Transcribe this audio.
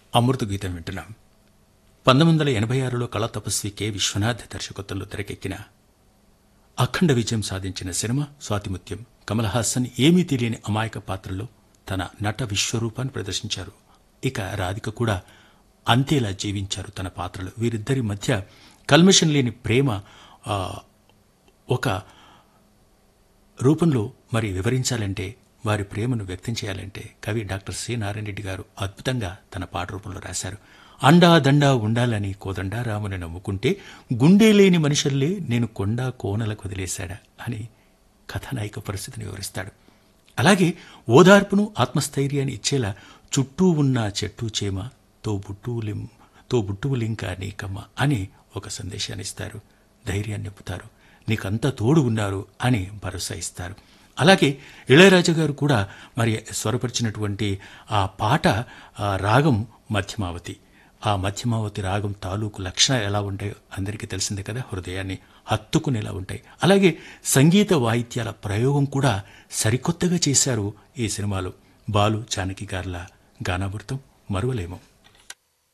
అమృత గీతం వింటున్నాం పంతొమ్మిది వందల ఎనభై ఆరులో కళా తపస్వి కె విశ్వనాథ్ దర్శకత్వంలో తెరకెక్కిన అఖండ విజయం సాధించిన సినిమా స్వాతిముత్యం కమల్ హాసన్ ఏమీ తెలియని అమాయక పాత్రలో తన నట విశ్వరూపాన్ని ప్రదర్శించారు ఇక రాధిక కూడా అంతేలా జీవించారు తన పాత్రలు వీరిద్దరి మధ్య కల్మషం లేని ప్రేమ ఆ, ఒక రూపంలో మరి వివరించాలంటే వారి ప్రేమను వ్యక్తం చేయాలంటే కవి డాక్టర్ సి నారాయణ రెడ్డి గారు అద్భుతంగా తన పాట రూపంలో రాశారు అండా దండా ఉండాలని కోదండా రాముని నమ్ముకుంటే గుండె లేని మనుషుల్లే నేను కొండా కోనలకు వదిలేశాడా అని కథానాయిక పరిస్థితిని వివరిస్తాడు అలాగే ఓదార్పును ఆత్మస్థైర్యాన్ని ఇచ్చేలా చుట్టూ ఉన్న చెట్టు చేమ తో బుట్టువులిం తో బుట్టువులింక నీకమ్మ అని ఒక సందేశాన్ని ఇస్తారు ధైర్యాన్ని నింపుతారు నీకంతా తోడు ఉన్నారు అని భరోసా ఇస్తారు అలాగే ఇళయరాజా గారు కూడా మరి స్వరపరిచినటువంటి ఆ పాట ఆ రాగం మధ్యమావతి ఆ మధ్యమావతి రాగం తాలూకు లక్షణాలు ఎలా ఉంటాయో అందరికీ తెలిసిందే కదా హృదయాన్ని హత్తుకునేలా ఉంటాయి అలాగే సంగీత వాయిద్యాల ప్రయోగం కూడా సరికొత్తగా చేశారు ఈ సినిమాలో బాలు జానకి గార్ల గానామృతం మరువలేము